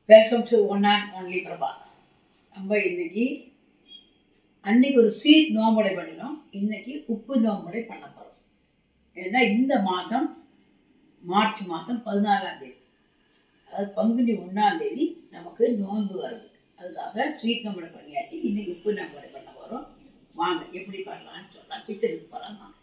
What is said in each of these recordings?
welcome to one and only Prabha நம்ம இன்னைக்கு அன்னைக்கு ஒரு ஸ்வீட் நோம்படை பண்ணினோம் இன்னைக்கு உப்பு நோம்படை பண்ண போகிறோம் ஏன்னா இந்த மாதம் மார்ச் மாதம் பதினாறாம் தேதி அதாவது பங்குனி ஒன்றாம் தேதி நமக்கு நோன்பு வருது அதுக்காக ஸ்வீட் நோம்படை பண்ணியாச்சு இன்னைக்கு உப்பு நோம்படை பண்ண போகிறோம் வாங்க எப்படி பண்ணலாம்னு சொல்லலாம் கிச்சனுக்கு போகலாம் வாங்க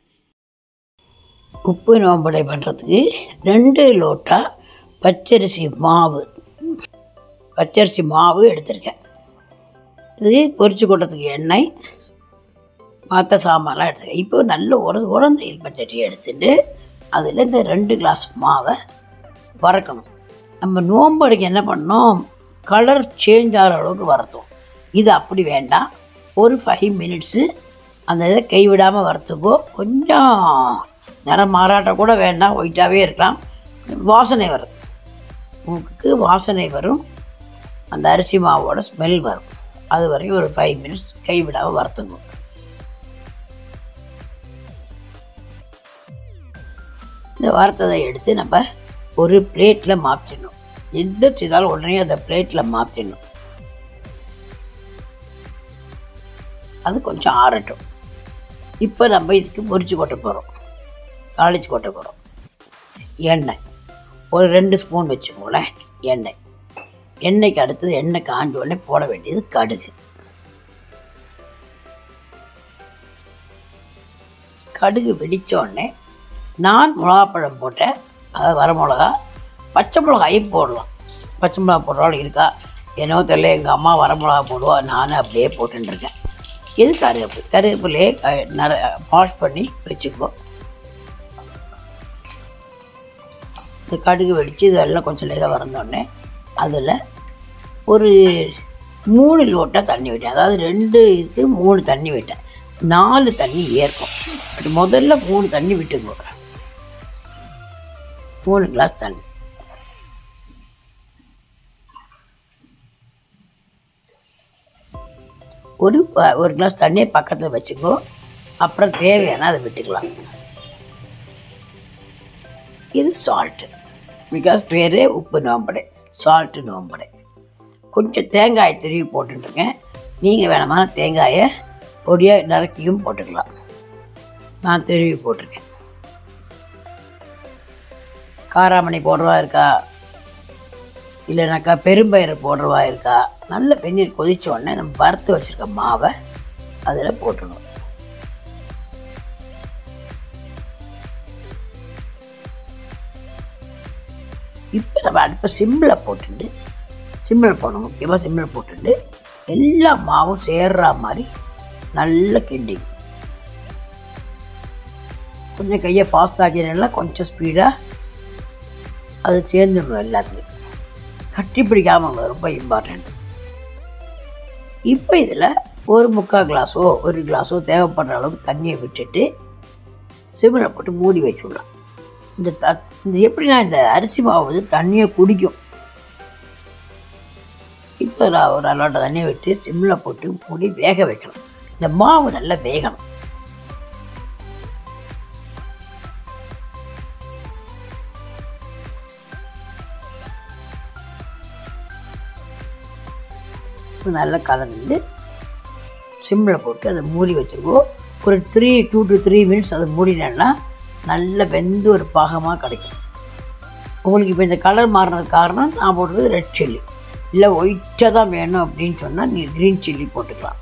உப்பு நோம்படை பண்ணுறதுக்கு ரெண்டு லோட்டா பச்சரிசி மாவு பச்சரிசி மாவு எடுத்திருக்கேன் இது பொரிச்சு கொட்டத்துக்கு எண்ணெய் மற்ற சாமான்லாம் எடுத்துருக்கேன் இப்போ நல்ல உர உரந்த பச்சட்டி எடுத்துட்டு அதில் இந்த ரெண்டு கிளாஸ் மாவை வறக்கணும் நம்ம நோம்படைக்கு என்ன பண்ணோம் கலர் சேஞ்ச் ஆகிற அளவுக்கு வறுத்தோம் இது அப்படி வேண்டாம் ஒரு ஃபைவ் மினிட்ஸு அந்த இதை கைவிடாமல் வறுத்துக்கோ கொஞ்சம் நிறம் மாறாட்டம் கூட வேண்டாம் ஒயிட்டாகவே இருக்கலாம் வாசனை வரும் உங்களுக்கு வாசனை வரும் அந்த அரிசி மாவோட ஸ்மெல் வரும் அது வரைக்கும் ஒரு ஃபைவ் மினிட்ஸ் கைவிடாமல் வறுத்துங்க இந்த வறுத்ததை எடுத்து நம்ம ஒரு பிளேட்டில் மாற்றிடணும் எந்த செய்தாலும் உடனே அந்த பிளேட்டில் மாற்றிடணும் அது கொஞ்சம் ஆறட்டும் இப்போ நம்ம இதுக்கு பொரிச்சு கொட்ட போகிறோம் தாளிச்சு கொட்ட போகிறோம் எண்ணெய் ஒரு ரெண்டு ஸ்பூன் வச்சுக்கோங்களேன் எண்ணெய் எண்ணெய்க்கு அடுத்தது எண்ணெய் காஞ்ச உடனே போட வேண்டியது கடுகு கடுகு வெடித்த உடனே நான் மிளகாப்பழம் போட்டேன் அதாவது வர மிளகா பச்சை மிளகாயும் போடலாம் பச்சை மிளகா போடுறாலும் இருக்கா என்னவோ தெரியல எங்கள் அம்மா வர மிளகா போடுவா நானும் அப்படியே போட்டுருக்கேன் இது கருவேப்பு கருவேப்பிலையே நிற வாஷ் பண்ணி வச்சுக்குவோம் இந்த கடுகு வெடித்து இதெல்லாம் கொஞ்சம் லேதாக வறந்தோடனே அதில் ஒரு மூணு லோட்டா தண்ணி விட்டேன் அதாவது ரெண்டு இதுக்கு மூணு தண்ணி விட்டேன் நாலு தண்ணி ஏற்கும் பட் முதல்ல மூணு தண்ணி விட்டுக்கோ மூணு கிளாஸ் தண்ணி ஒரு ப- ஒரு கிளாஸ் தண்ணியை பக்கத்தில் வச்சுக்கோ அப்புறம் தேவையான அதை விட்டுக்கலாம் இது சால்ட்டு பிகாஸ் பேரே உப்பு நோம்படை சால்ட்டு நோம்படை கொஞ்சம் தேங்காய் திருவி போட்டுருக்கேன் நீங்கள் வேணுமான தேங்காயை பொடியாக நறுக்கியும் போட்டுக்கலாம் நான் திருவி போட்டிருக்கேன் காராமணி போடுறவா இருக்கா இல்லைனாக்கா பெரும்பயிறு போடுறவா இருக்கா நல்ல வெந்நீர் கொதிச்ச உடனே நம்ம வறுத்து வச்சுருக்க மாவை அதில் போட்டுடணும் இப்போ நம்ம அடுப்பை சிம்மில் போட்டுட்டு சிம்மில் போடணும் முக்கியமாக சிம்மில் போட்டுட்டு எல்லா மாவும் சேர்ற மாதிரி நல்லா கிண்டி கொஞ்சம் கையை ஃபாஸ்ட் ஆக்கினா கொஞ்சம் ஸ்பீடாக அது சேர்ந்துடணும் எல்லாத்துலையும் கட்டி பிடிக்காமல் ரொம்ப இம்பார்ட்டண்ட் இப்போ இதில் ஒரு முக்கால் கிளாஸோ ஒரு கிளாஸோ தேவைப்படுற அளவுக்கு தண்ணியை விட்டுட்டு சிம்மில் போட்டு மூடி வச்சுடலாம் இந்த த இந்த எப்படின்னா இந்த அரிசி மாவு வந்து தண்ணியை குடிக்கும் இப்போ நான் ஒரு அலோட்ட தண்ணியை விட்டு சிம்மில் போட்டு மூடி வேக வைக்கணும் இந்த மாவு நல்லா வேகணும் இப்போ நல்லா கலந்து சிம்மில் போட்டு அதை மூடி வச்சுருவோம் ஒரு three two to three minutes அதை மூடினேன்னா நல்ல வெந்து ஒரு பாகமாக கிடைக்கும் உங்களுக்கு இப்போ இந்த கலர் மாறினது காரணம் நான் போடுறது ரெட் சில்லி இல்லை ஒயிட்டாக தான் வேணும் அப்படின்னு சொன்னால் நீங்கள் க்ரீன் சில்லி போட்டுக்கலாம்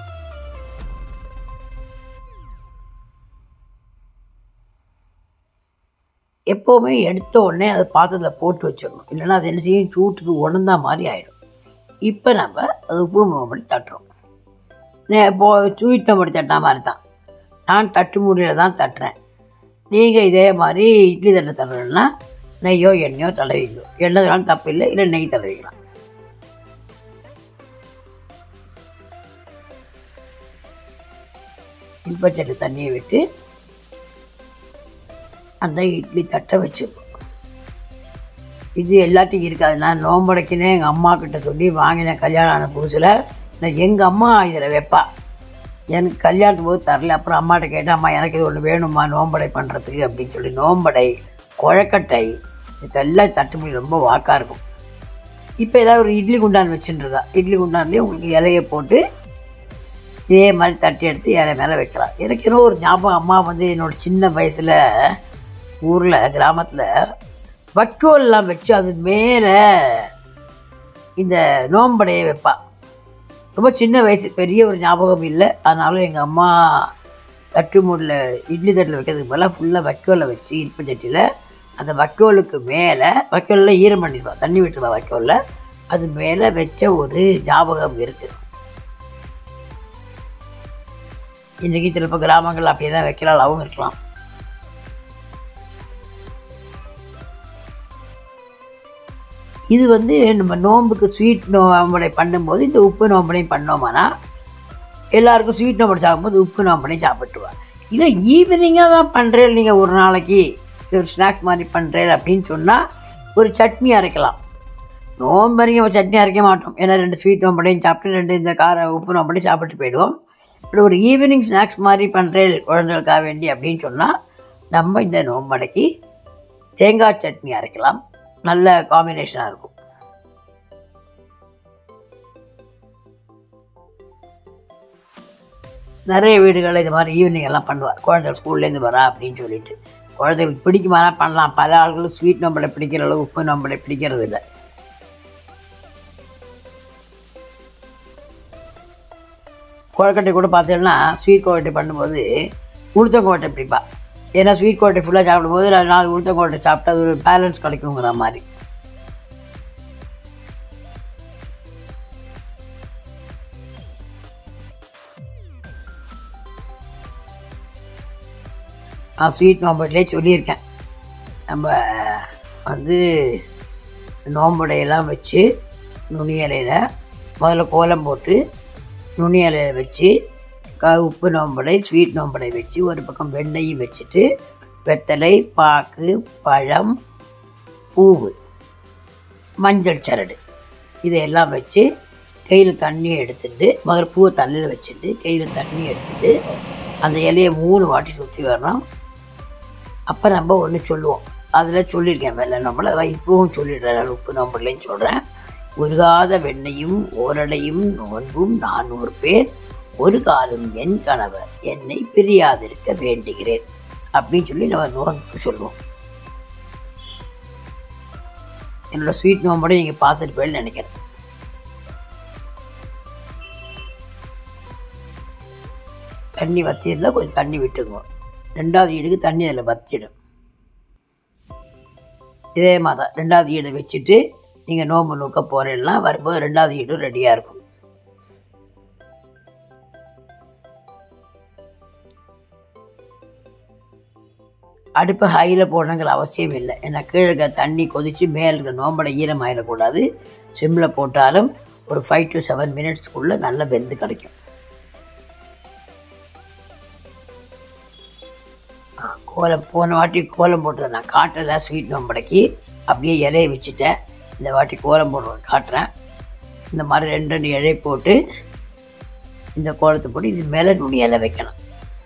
எப்போவுமே எடுத்த உடனே அதை பாத்திரத்தில் போட்டு வச்சிடணும் இல்லைன்னா அது என்ன செய்யும் சூட்டுக்கு உணர்ந்தா மாதிரி ஆகிடும் இப்போ நம்ம அது உப்பு அப்படி தட்டுறோம் நே- இப்போ ஸ்வீட் அப்படி தட்டா மாதிரி தான் நான் தட்டு மூடியில் தான் தட்டுறேன் நீங்கள் இதே மாதிரி இட்லி தட்டை தரணுன்னா நெய்யோ எண்ணெயோ தடவிக்கோ எண்ணெய் தடவினாலும் தப்பு இல்லை இல்லை நெய் தடவிக்கலாம் இல்பச்சட்டு தண்ணியை விட்டு அந்த இட்லி தட்டை வச்சுப்போம் இது எல்லாத்தையும் இருக்காது நான் நோம்படைக்கினே எங்கள் அம்மா கிட்ட சொல்லி வாங்கினேன் கல்யாணம் ஆன புதுசில் நான் எங்கள் அம்மா இதில் வைப்பா எனக்கு கல்யாணத்துக்கு போது தரல அப்புறம் அம்மாட்ட கேட்டேன் அம்மா எனக்கு இது ஒன்று வேணுமா நோம்படை பண்ணுறதுக்கு அப்படின்னு சொல்லி நோம்படை குழக்கட்டை இதெல்லாம் தட்டுமொழி ரொம்ப வாக்காக இருக்கும் இப்போ ஏதாவது ஒரு இட்லி குண்டான் வச்சுட்டுருக்கா இட்லி குண்டான்லேயே உங்களுக்கு இலையை போட்டு இதே மாதிரி தட்டி எடுத்து இலை மேலே வைக்கலாம் எனக்கு ஏதோ ஒரு ஞாபகம் அம்மா வந்து என்னோட சின்ன வயசில் ஊரில் கிராமத்தில் வக்கோல்லாம் வச்சு அது மேலே இந்த நோம்படையை வைப்பா ரொம்ப சின்ன வயசு பெரிய ஒரு ஞாபகம் இல்லை ஆனாலும் எங்கள் அம்மா தட்டு மூடில் இட்லி தட்டில் வைக்கிறதுக்கு பதிலாக ஃபுல்லாக வைக்கோலை வச்சு இருப்பு சட்டியில் அந்த வைக்கோலுக்கு மேலே வைக்கோலில் ஈரம் பண்ணிடுவா தண்ணி விட்டுருவா வைக்கோலில் அது மேலே வச்ச ஒரு ஞாபகம் இருக்குது இன்றைக்கி சிலப்போ கிராமங்கள் அப்படியே தான் வைக்கிறாளாவும் இருக்கலாம் இது வந்து நம்ம நோம்புக்கு ஸ்வீட் நோம்படை பண்ணும்போது இந்த உப்பு நோம்படையும் பண்ணோமானா எல்லாருக்கும் ஸ்வீட் நோம்படை சாப்பிடும்போது உப்பு நோம்படையும் சாப்பிட்டுருவாங்க இல்லை ஈவினிங்காக தான் பண்ணுறேன் நீங்கள் ஒரு நாளைக்கு ஒரு ஸ்நாக்ஸ் மாதிரி பண்ணுறேன் அப்படின்னு சொன்னால் ஒரு சட்னி அரைக்கலாம் நோம்பு வரைக்கும் நம்ம சட்னி அரைக்க மாட்டோம் ஏன்னா ரெண்டு ஸ்வீட் நோம்படையும் சாப்பிட்டு ரெண்டு இந்த கார உப்பு நோம்படையும் சாப்பிட்டு போயிடுவோம் இப்படி ஒரு ஈவினிங் ஸ்நாக்ஸ் மாதிரி பண்ணுறேன் குழந்தைகளுக்காக வேண்டி அப்படின்னு சொன்னால் நம்ம இந்த நோம்படைக்கு தேங்காய் சட்னி அரைக்கலாம் நல்ல காம்பினேஷனாக இருக்கும் நிறைய வீடுகளில் இது மாதிரி ஈவினிங் எல்லாம் பண்ணுவார் குழந்தைகள் ஸ்கூல்லேருந்து வரா அப்படின்னு சொல்லிட்டு குழந்தைகளுக்கு பிடிக்குமானா பண்ணலாம் பல ஆள்களும் ஸ்வீட் நம்பளை பிடிக்கிற அளவு உப்பு நம்பளை பிடிக்கிறது இல்லை கொழக்கட்டை கூட பார்த்தீங்கன்னா ஸ்வீட் கொழக்கட்டை பண்ணும்போது உளுத்தங்கோட்டை பிடிப்பா ஏன்னா ஸ்வீட் கொழக்கட்டை ஃபுல்லாக சாப்பிடும்போது ரெண்டு நாலு உளுத்தங்கோட்டை சாப்பிட்டா அது ஒரு பேலன்ஸ் கிடைக்குங்கிற மாதிரி நான் ஸ்வீட் நோம்பட்டிலே சொல்லியிருக்கேன் நம்ம வந்து நோம்படையெல்லாம் வச்சு நுனி இலையில் முதல்ல கோலம் போட்டு நுனி இலையில வச்சு க உப்பு நோம்படை ஸ்வீட் நோம்படை வச்சு ஒரு பக்கம் வெண்ணெயும் வச்சுட்டு வெத்தலை பாக்கு பழம் பூவு மஞ்சள் சரடு இதையெல்லாம் வச்சு கையில் தண்ணி எடுத்துட்டு முதல்ல பூவை தண்ணியில் வச்சுட்டு கையில் தண்ணி எடுத்துட்டு அந்த இலையை மூணு வாட்டி சுற்றி வரணும் அப்போ நம்ம ஒன்று சொல்லுவோம் அதில் சொல்லியிருக்கேன் வெள்ளை நம்மள அதான் இப்பவும் சொல்லிடுறேன் நான் உப்பு நம்பர்லையும் சொல்கிறேன் உருகாத வெண்ணையும் ஓரடையும் நோன்பும் நானூறு பேர் ஒரு காலம் என் கணவர் என்னை பிரியாதிருக்க வேண்டுகிறேன் அப்படின்னு சொல்லி நம்ம நோன்பு சொல்லுவோம் என்னோட ஸ்வீட் நோம்போட நீங்கள் பார்த்துட்டு போயின்னு நினைக்கிறேன் தண்ணி வத்திருந்தா கொஞ்சம் தண்ணி விட்டுங்க ரெண்டாவது ஈடுக்கு தண்ணி அதில் வத்திடும் இதே மாதிரி தான் ரெண்டாவது ஈடு வச்சுட்டு நீங்கள் நோம்பு நோக்க போகிறேன்னா வரும்போது ரெண்டாவது ஈடும் ரெடியாக இருக்கும் அடுப்பு ஹையில் போடணுங்கிற அவசியம் இல்லை ஏன்னா கீழே இருக்க தண்ணி கொதித்து மேலே இருக்க நோம்பட ஈரம் ஆயிடக்கூடாது சிம்மில் போட்டாலும் ஒரு ஃபைவ் டு செவன் மினிட்ஸ்க்குள்ளே நல்லா வெந்து கிடைக்கும் கோலம் போன வாட்டி கோலம் போட்டதை நான் காட்டலை ஸ்வீட் நோம்படைக்கு அப்படியே இலையை வச்சுட்டேன் இந்த வாட்டி கோலம் போடுறது காட்டுறேன் இந்த மாதிரி ரெண்டு ரெண்டு இலை போட்டு இந்த கோலத்தை போட்டு இது மேலே நுனி இலை வைக்கணும்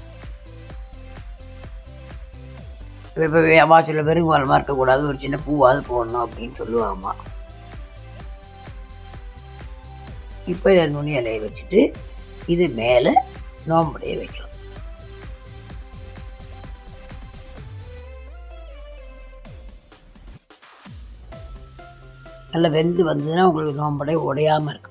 இப்போ வாசலில் வெறும் கோலமாக இருக்கக்கூடாது ஒரு சின்ன பூவாவது போடணும் அப்படின்னு சொல்லுவாங்கம்மா இப்போ இதை நுனி இலையை வச்சுட்டு இது மேலே நோம்புடைய வைக்கலாம் நல்லா வெந்து வந்ததுன்னா உங்களுக்கு நோம்படை உடையாமல் இருக்கும்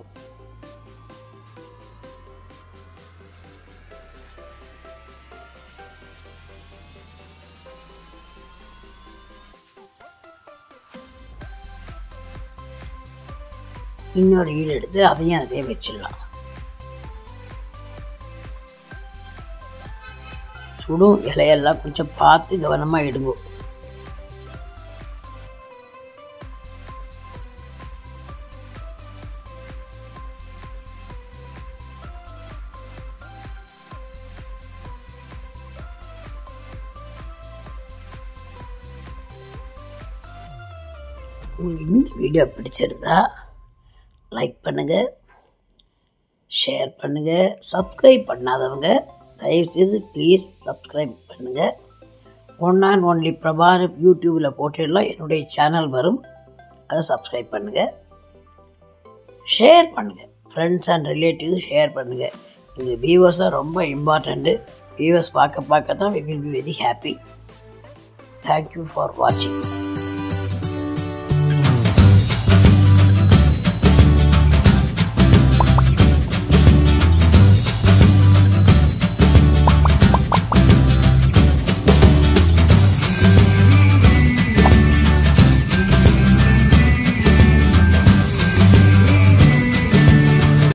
இன்னொரு ஈடு எடுத்து அதையும் அதே வச்சிடலாம் சுடும் இலையெல்லாம் கொஞ்சம் பார்த்து கவனமாக இடுங்க உங்களுக்கு இந்த வீடியோ பிடிச்சிருந்தா லைக் பண்ணுங்கள் ஷேர் பண்ணுங்கள் சப்ஸ்கிரைப் பண்ணாதவங்க தயவுசெய்து ப்ளீஸ் சப்ஸ்கிரைப் பண்ணுங்கள் ஒன் அண்ட் ஒன்லி பிரபார் யூடியூப்பில் போட்டுடலாம் என்னுடைய சேனல் வரும் அதை சப்ஸ்கிரைப் பண்ணுங்கள் ஷேர் பண்ணுங்கள் ஃப்ரெண்ட்ஸ் அண்ட் ரிலேட்டிவ்ஸ் ஷேர் பண்ணுங்கள் இது வியூவர்ஸ் தான் ரொம்ப இம்பார்ட்டண்ட்டு வியூவர்ஸ் பார்க்க பார்க்க தான் we will be very happy thank you for வாட்சிங்